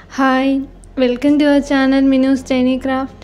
hi welcome to our channel Minu's tiny craft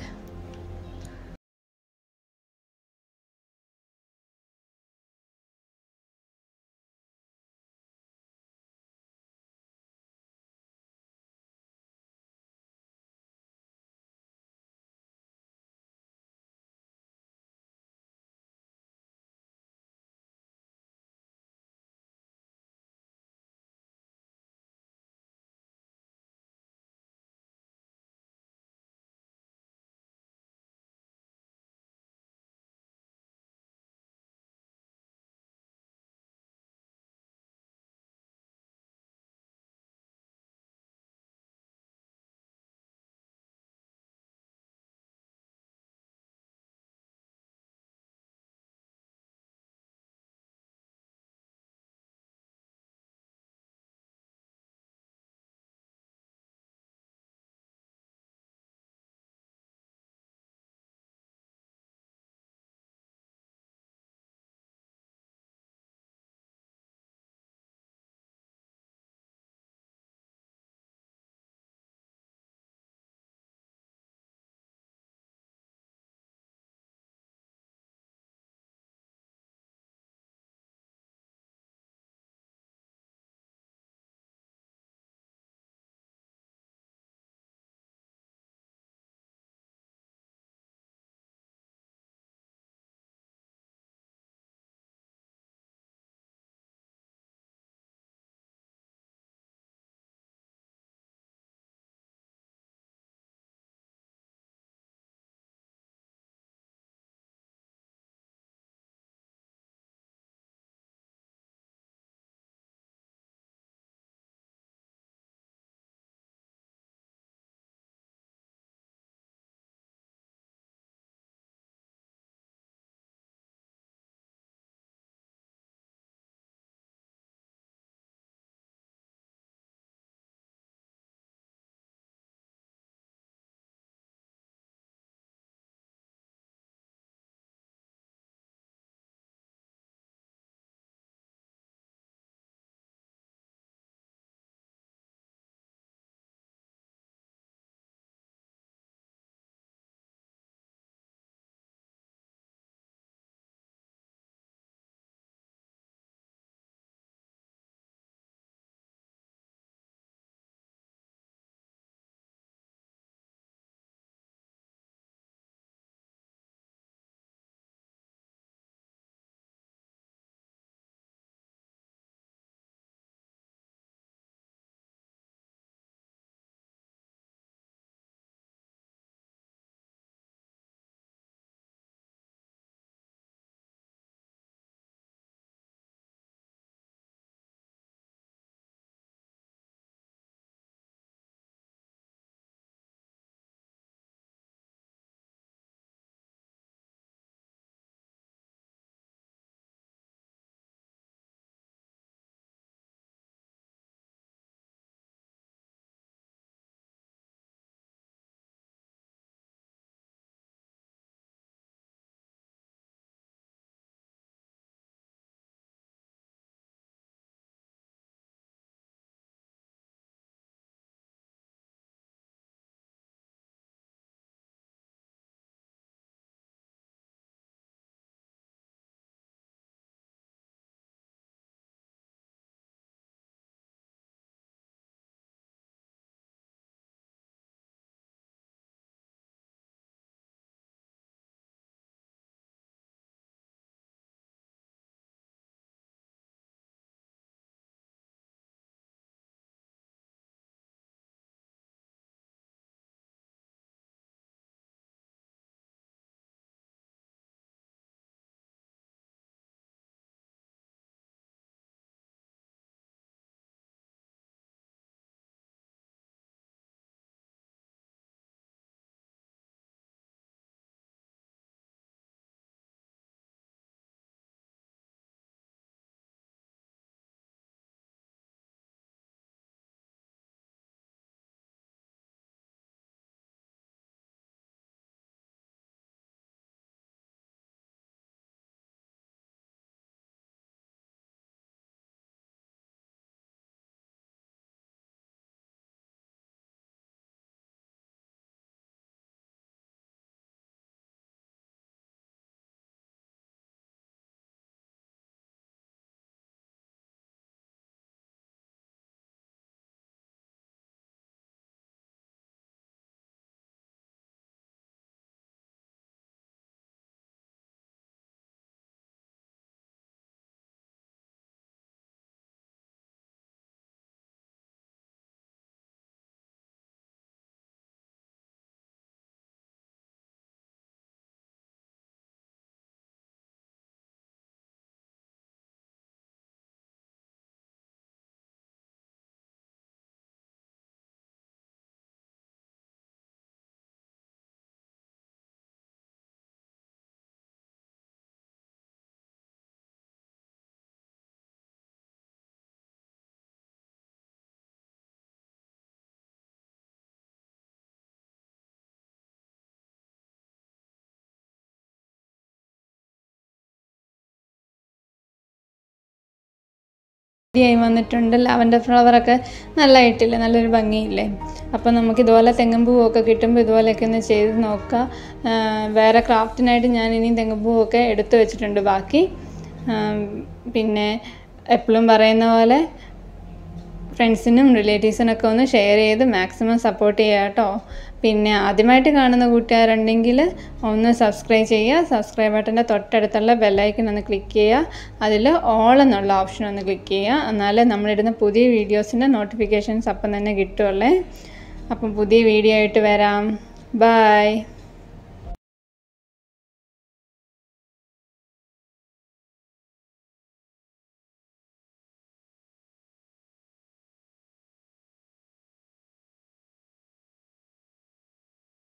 ആയി വന്നിട്ടുണ്ട് lavender ഫ്ലവറൊക്കെ നല്ലതായിട്ടില്ലേ നല്ലൊരു ഭംഗിയില്ലേ അപ്പോൾ നമുക്ക് ഇതുപോലെ തെങ്ങുംപൂവൊക്കെ കിട്ടുമ്പോൾ ഇതുപോലെയൊക്കെ ഒന്ന് ചെയ്ത് നോക്കാം ആ, വേറെ ക്രാഫ്റ്റിനായിട്ട് ഞാൻ ഇനി തെങ്ങുംപൂവൊക്കെ എടുത്തു വെച്ചിട്ടുണ്ട് ബാക്കി ആ, പിന്നെ എപ്പോഴും പറയുന്ന പോലെ ഫ്രണ്ട്സിനും റിലേറ്റീവ്സിനൊക്കെ ഒന്ന് ഷെയർ ചെയ്ത് മാക്സിമം സപ്പോർട്ട് ചെയ്യുക കേട്ടോ പിന്നെ ആദ്യമായിട്ട് കാണുന്ന കൂട്ടുകാരുണ്ടെങ്കിൽ ഒന്ന് സബ്സ്ക്രൈബ് ചെയ്യുക സബ്സ്ക്രൈബ് ബട്ടൻ്റെ തൊട്ടടുത്തുള്ള ബെല്ലൈക്കൺ ഒന്ന് ക്ലിക്ക് ചെയ്യുക അതിൽ ഓൾ എന്നുള്ള ഓപ്ഷൻ ഒന്ന് ക്ലിക്ക് ചെയ്യുക എന്നാലേ നമ്മളിടുന്ന പുതിയ വീഡിയോസിൻ്റെ നോട്ടിഫിക്കേഷൻസ് അപ്പം തന്നെ കിട്ടുമല്ലേ അപ്പം പുതിയ വീഡിയോ ആയിട്ട് വരാം ബൈ